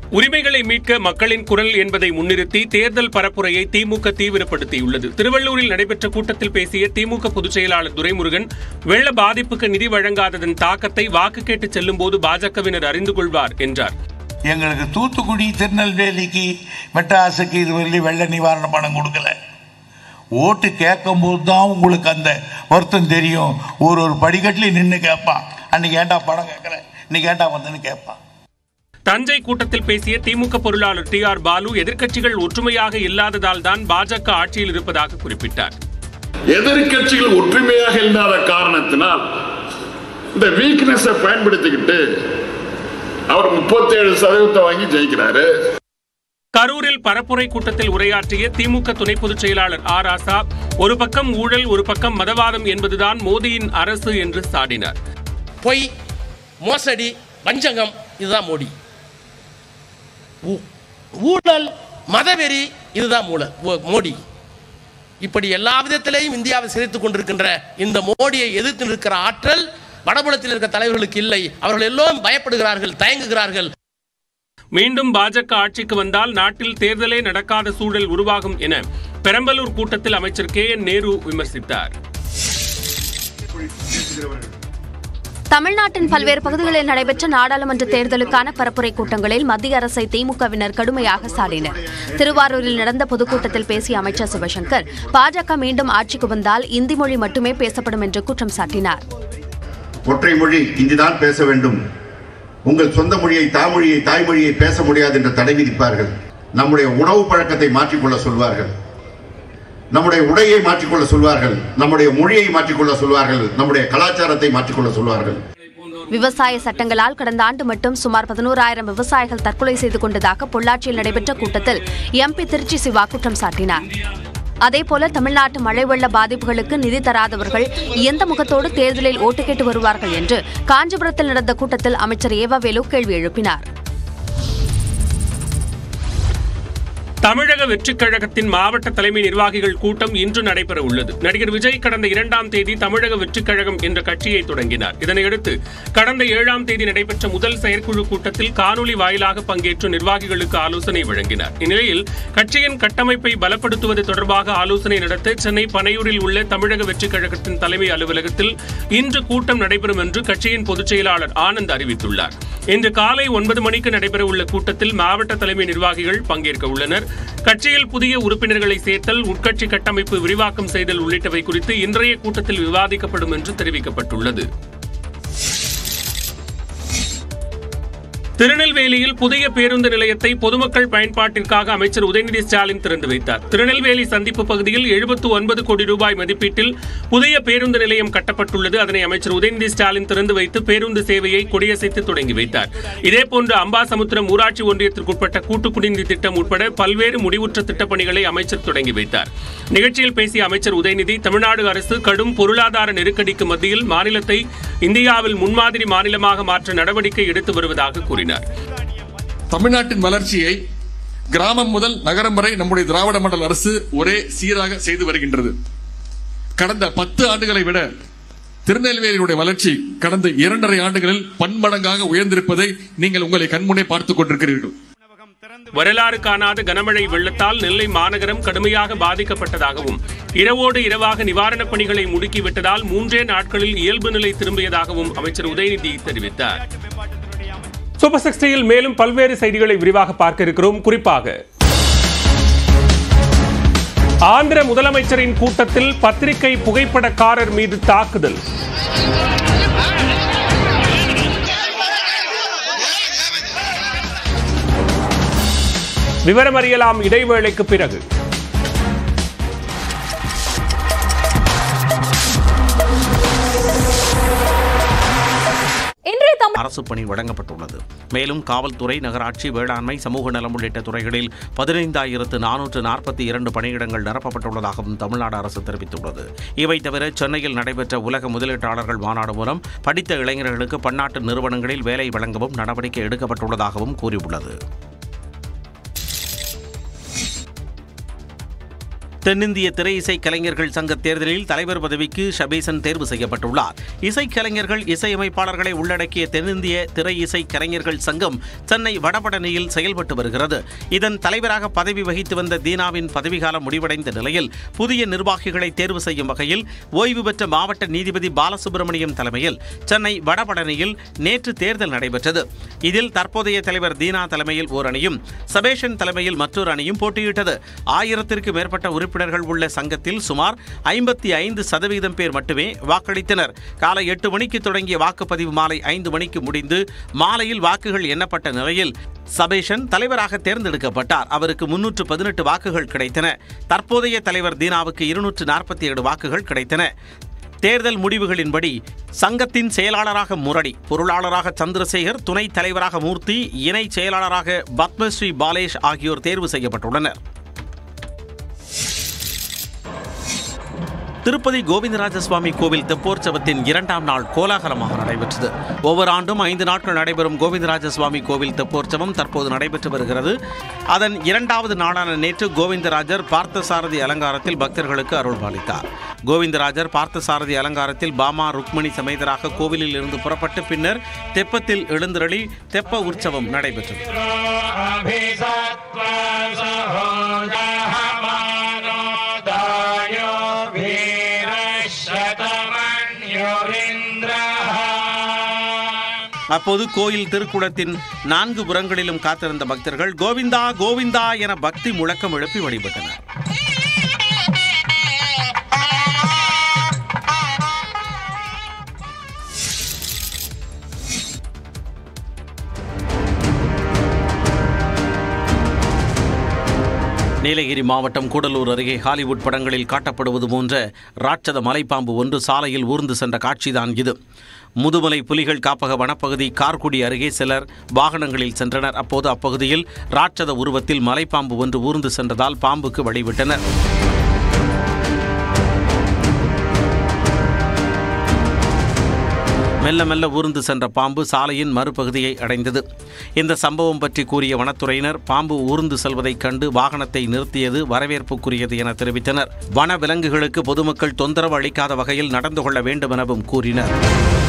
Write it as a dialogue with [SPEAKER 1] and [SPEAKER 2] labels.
[SPEAKER 1] உரிமைகளை மீட்க மக்களின் குரல் என்பதை முன்னிறுத்தி தேர்தல் பரப்புரையை திமுக தீவிரப்படுத்தியுள்ளது திருவள்ளூரில் நடைபெற்ற கூட்டத்தில் பேசிய திமுக பொதுச் செயலாளர் துரைமுருகன் வெள்ள பாதிப்புக்கு நிதி வழங்காததன் தாக்கத்தை வாக்கு கேட்டு செல்லும்போது பாஜகவினர் அறிந்து கொள்வார் என்றார்
[SPEAKER 2] எங்களுக்கு தூத்துக்குடி திருநெல்வேலிக்கு மெட்ராஸுக்கு இதுவரை வெள்ள நிவாரண பணம் கொடுக்கல ஓட்டு கேட்கும்போது தான் உங்களுக்கு அந்த வருத்தம் தெரியும் ஒரு ஒரு படிக்கட்டுலையும் நின்று கேட்பான் அன்னைக்கு ஏன்டா பணம் கேட்கல இன்னைக்கு ஏன்டா வந்தேன்னு கேட்பான்
[SPEAKER 1] தஞ்சை கூட்டத்தில் பேசிய திமுக பொருளாளர் டி ஆர் பாலு எதிர்க்கட்சிகள் ஒற்றுமையாக இல்லாததால் தான் பாஜக ஆட்சியில் இருப்பதாக குறிப்பிட்டார்
[SPEAKER 3] எதிர்க்கட்சிகள் ஒற்றுமையாக இல்லாத காரணத்தினால் இந்த வீக்னஸை பயன்படுத்திக்கிட்டு அவர் முப்பத்தேழு சதவீதத்தை வாங்கி ஜெயிக்கிறாரு
[SPEAKER 1] கரூரில் பரப்புரை கூட்டத்தில் உரையாற்றிய திமுக துணை பொதுச் செயலாளர் ஆ ராசா ஒரு பக்கம் ஊழல் ஒரு பக்கம் மதவாதம் என்பதுதான் மோடியின் அரசு என்று சாடினார்
[SPEAKER 4] பொய் மோசடி வஞ்சகம் இதுதான் மோடி ஊ- ஊழல் மதவெறி இதுதான் மூல ஓ- மோடி இப்படி எல்லா விதத்திலேயும் இந்தியாவை சிதைத்துக் கொண்டிருக்கின்ற இந்த மோடியை எதிர்த்து நிற்கிற ஆற்றல் வடபுலத்தில் இருக்கிற தலைவர்களுக்கு இல்லை அவர்கள் எல்லோரும் பயப்படுகிறார்கள் தயங்குகிறார்கள்
[SPEAKER 1] மீண்டும் பாஜக ஆட்சிக்கு வந்தால் நாட்டில் தேர்தலே நடக்காத சூழல் உருவாகும் என பெரம்பலூர் கூட்டத்தில் அமைச்சர் கே என் நேரு விமர்சித்தார்
[SPEAKER 5] தமிழ்நாட்டின் பல்வேறு பகுதிகளில் நடைபெற்ற நாடாளுமன்ற தேர்தலுக்கான பரப்புரை கூட்டங்களில் மத்திய அரசை திமுகவினர் கடுமையாக சாடினர் திருவாரூரில் நடந்த பொதுக்கூட்டத்தில் பேசிய அமைச்சர் சிவசங்கர் பாஜக மீண்டும் ஆட்சிக்கு வந்தால் இந்தி மொழி மட்டுமே பேசப்படும் என்று குற்றம் சாட்டினார்
[SPEAKER 6] ஒற்றை மொழி இந்திதான் பேச வேண்டும் உங்கள் சொந்த மொழியை தாய்மொழியை தாய்மொழியை பேச முடியாது என்று தடை விதிப்பார்கள் நம்முடைய உணவு பழக்கத்தை மாற்றிக்கொள்ள சொல்வார்கள் நம்முடைய உடையை மாற்றிக்கொள்ள சொல்வார்கள் நம்முடைய மொழியை மாற்றிக்கொள்ள சொல்வார்கள் நம்முடைய கலாச்சாரத்தை மாற்றிக்கொள்ள சொல்வார்கள்
[SPEAKER 5] விவசாய சட்டங்களால் கடந்த ஆண்டு மட்டும் சுமார் பதினோராயிரம் விவசாயிகள் தற்கொலை செய்து கொண்டதாக பொள்ளாச்சியில் நடைபெற்ற கூட்டத்தில் எம்பி திருச்சி சிவா குற்றம் சாட்டினார் அதேபோல தமிழ்நாட்டு மழை வெள்ள பாதிப்புகளுக்கு நிதி தராதவர்கள் எந்த முகத்தோடு தேர்தலில் ஓட்டு கேட்டு வருவார்கள் என்று காஞ்சிபுரத்தில் நடந்த கூட்டத்தில் அமைச்சர் ஏவவேலு கேள்வி எழுப்பினார்
[SPEAKER 1] தமிழக வெற்றிக் கழகத்தின் மாவட்ட தலைமை நிர்வாகிகள் கூட்டம் இன்று நடைபெற உள்ளது நடிகர் விஜய் கடந்த இரண்டாம் தேதி தமிழக வெற்றிக் கழகம் என்ற கட்சியை தொடங்கினார் இதனையடுத்து கடந்த ஏழாம் தேதி நடைபெற்ற முதல் செயற்குழு கூட்டத்தில் காணொலி வாயிலாக பங்கேற்று நிர்வாகிகளுக்கு ஆலோசனை வழங்கினார் இந்நிலையில் கட்சியின் கட்டமைப்பை பலப்படுத்துவது தொடர்பாக ஆலோசனை நடத்த சென்னை பனையூரில் உள்ள தமிழக வெற்றிக் கழகத்தின் தலைமை அலுவலகத்தில் இன்று கூட்டம் நடைபெறும் என்று கட்சியின் பொதுச் செயலாளர் ஆனந்த் அறிவித்துள்ளார் இன்று காலை ஒன்பது மணிக்கு நடைபெறவுள்ள கூட்டத்தில் மாவட்ட தலைமை நிர்வாகிகள் பங்கேற்க உள்ளனர் கட்சியில் புதிய உறுப்பினர்களை சேர்த்தல் உட்கட்சி கட்டமைப்பு விரிவாக்கம் செய்தல் உள்ளிட்டவை குறித்து இன்றைய கூட்டத்தில் விவாதிக்கப்படும் என்று தெரிவிக்கப்பட்டுள்ளது திருநெல்வேலியில் புதிய பேருந்து நிலையத்தை பொதுமக்கள் பயன்பாட்டிற்காக அமைச்சர் உதயநிதி ஸ்டாலின் திறந்து வைத்தார் திருநெல்வேலி சந்திப்பு பகுதியில் எழுபத்து ஒன்பது கோடி ரூபாய் மதிப்பீட்டில் புதிய பேருந்து நிலையம் கட்டப்பட்டுள்ளது அதனை அமைச்சர் உதயநிதி ஸ்டாலின் திறந்து வைத்து பேருந்து சேவையை கொடியசைத்து தொடங்கி வைத்தார் இதேபோன்று அம்பாசமுத்திரம் ஊராட்சி ஒன்றியத்திற்குட்பட்ட கூட்டு குடிநீர் திட்டம் உட்பட பல்வேறு முடிவுற்ற திட்டப்பணிகளை அமைச்சர் தொடங்கி வைத்தார் நிகழ்ச்சியில் பேசிய அமைச்சர் உதயநிதி தமிழ்நாடு அரசு கடும் பொருளாதார நெருக்கடிக்கு மத்தியில் மாநிலத்தை இந்தியாவில் முன்மாதிரி மாநிலமாக மாற்ற நடவடிக்கை எடுத்து வருவதாக கூறினார்
[SPEAKER 7] தமிழ்நாட்டின் வளர்ச்சியை கிராமம் முதல் நகரம் வரை நம்முடைய திராவிட மண்டல அரசு ஒரே சீராக செய்து வருகின்றது கடந்த பத்து ஆண்டுகளை விட திருநெல்வேலியுடைய வளர்ச்சி கடந்த இரண்டரை ஆண்டுகளில் பன்மடங்காக உயர்ந்திருப்பதை நீங்கள் உங்களை கண்முன்னே பார்த்துக் கொண்டிருக்கிறீர்கள்
[SPEAKER 1] வரலாறு காணாத கனமழை வெள்ளத்தால் நெல்லை மாநகரம் கடுமையாக பாதிக்கப்பட்டதாகவும் இரவோடு இரவாக நிவாரணப் பணிகளை முடுக்கிவிட்டதால் மூன்றே நாட்களில் இயல்பு நிலை திரும்பியதாகவும் அமைச்சர் உதயநிதி தெரிவித்தார் சூப்பர் சிக்ஸ்டியில் மேலும் பல்வேறு செய்திகளை விரிவாக பார்க்க இருக்கிறோம் குறிப்பாக ஆந்திர முதலமைச்சரின் கூட்டத்தில் பத்திரிகை புகைப்படக்காரர் மீது தாக்குதல் விவரம் அறியலாம் இடைவேளைக்கு பிறகு
[SPEAKER 8] இன்றைய தமிழ்
[SPEAKER 9] அரசு பணி வழங்கப்பட்டுள்ளது மேலும் காவல்துறை நகராட்சி வேளாண்மை சமூக நலம் உள்ளிட்ட துறைகளில் பதினைந்தாயிரத்து நானூற்று நாற்பத்தி இரண்டு பணியிடங்கள் நிரப்பப்பட்டுள்ளதாகவும் தமிழ்நாடு அரசு தெரிவித்துள்ளது இவை தவிர சென்னையில் நடைபெற்ற உலக முதலீட்டாளர்கள் மாநாடு மூலம் படித்த இளைஞர்களுக்கு பன்னாட்டு நிறுவனங்களில் வேலை வழங்கவும் நடவடிக்கை எடுக்கப்பட்டுள்ளதாகவும் கூறியுள்ளது தென்னிந்திய திரை இசை கலைஞர்கள் சங்க தேர்தலில் தலைவர் பதவிக்கு ஷபீசன் தேர்வு செய்யப்பட்டுள்ளார் இசைக்கலைஞர்கள் இசையமைப்பாளர்களை உள்ளடக்கிய தென்னிந்திய திரை இசை கலைஞர்கள் சங்கம் சென்னை வடபழனியில் செயல்பட்டு வருகிறது இதன் தலைவராக பதவி வகித்து வந்த தீனாவின் பதவிக்காலம் முடிவடைந்த நிலையில் புதிய நிர்வாகிகளை தேர்வு செய்யும் வகையில் ஓய்வு பெற்ற மாவட்ட நீதிபதி பாலசுப்ரமணியம் தலைமையில் சென்னை வடபழனியில் நேற்று தேர்தல் நடைபெற்றது இதில் தற்போதைய தலைவர் தீனா தலைமையில் ஓர் அணியும் சபேஷன் தலைமையில் மற்றொரு அணியும் போட்டியிட்டது ஆயிரத்திற்கு மேற்பட்ட உறுப்பினர்கள் உள்ள சங்கத்தில் சுமார் ஐம்பத்தி ஐந்து சதவீதம் பேர் மட்டுமே வாக்களித்தனர் காலை எட்டு மணிக்கு தொடங்கிய வாக்குப்பதிவு மாலை ஐந்து மணிக்கு முடிந்து மாலையில் வாக்குகள் எண்ணப்பட்ட நிலையில் சபேஷன் தலைவராக தேர்ந்தெடுக்கப்பட்டார் அவருக்கு முன்னூற்று பதினெட்டு வாக்குகள் கிடைத்தன தற்போதைய தலைவர் தீனாவுக்கு இருநூற்று நாற்பத்தி ஏழு வாக்குகள் கிடைத்தன தேர்தல் முடிவுகளின்படி சங்கத்தின் செயலாளராக முரளி பொருளாளராக சந்திரசேகர் துணைத் தலைவராக மூர்த்தி இணை செயலாளராக பத்மஸ்ரீ பாலேஷ் ஆகியோர் தேர்வு செய்யப்பட்டுள்ளனர் திருப்பதி கோவிந்தராஜ சுவாமி கோவில் தெப்போற்சவத்தின் இரண்டாம் நாள் கோலாகலமாக நடைபெற்றது ஒவ்வொரு ஆண்டும் ஐந்து நாட்கள் நடைபெறும் கோவிந்தராஜ சுவாமி கோவில் தெப்போற்சவம் தற்போது நடைபெற்று வருகிறது அதன் இரண்டாவது நாளான நேற்று கோவிந்தராஜர் பார்த்தசாரதி அலங்காரத்தில் பக்தர்களுக்கு அருள் பாலித்தார் கோவிந்தராஜர் பார்த்தசாரதி அலங்காரத்தில் பாமா ருக்மணி சமேதராக கோவிலில் இருந்து புறப்பட்டு பின்னர் தெப்பத்தில் எழுந்தருளி தெப்ப உற்சவம் நடைபெற்றது அப்போது கோயில் திருக்குளத்தின் நான்கு புறங்களிலும் காத்திருந்த பக்தர்கள் கோவிந்தா கோவிந்தா என பக்தி முழக்கம் எழுப்பி வழிபட்டனர் நீலகிரி மாவட்டம் கூடலூர் அருகே ஹாலிவுட் படங்களில் காட்டப்படுவது போன்ற ராட்சத மலைப்பாம்பு ஒன்று சாலையில் ஊர்ந்து சென்ற காட்சிதான் இது முதுமலை புலிகள் காப்பக வனப்பகுதி கார்குடி அருகே சிலர் வாகனங்களில் சென்றனர் அப்போது அப்பகுதியில் ராட்சத உருவத்தில் மலைப்பாம்பு ஒன்று ஊர்ந்து சென்றதால் பாம்புக்கு வழிவிட்டனர் மெல்ல மெல்ல ஊர்ந்து சென்ற பாம்பு சாலையின் மறுபகுதியை அடைந்தது இந்த சம்பவம் பற்றி கூறிய வனத்துறையினர் பாம்பு ஊர்ந்து செல்வதைக் கண்டு வாகனத்தை நிறுத்தியது வரவேற்புக்குரியது என தெரிவித்தனர் வன விலங்குகளுக்கு பொதுமக்கள் தொந்தரவு அளிக்காத வகையில் நடந்து கொள்ள வேண்டும் எனவும் கூறினர்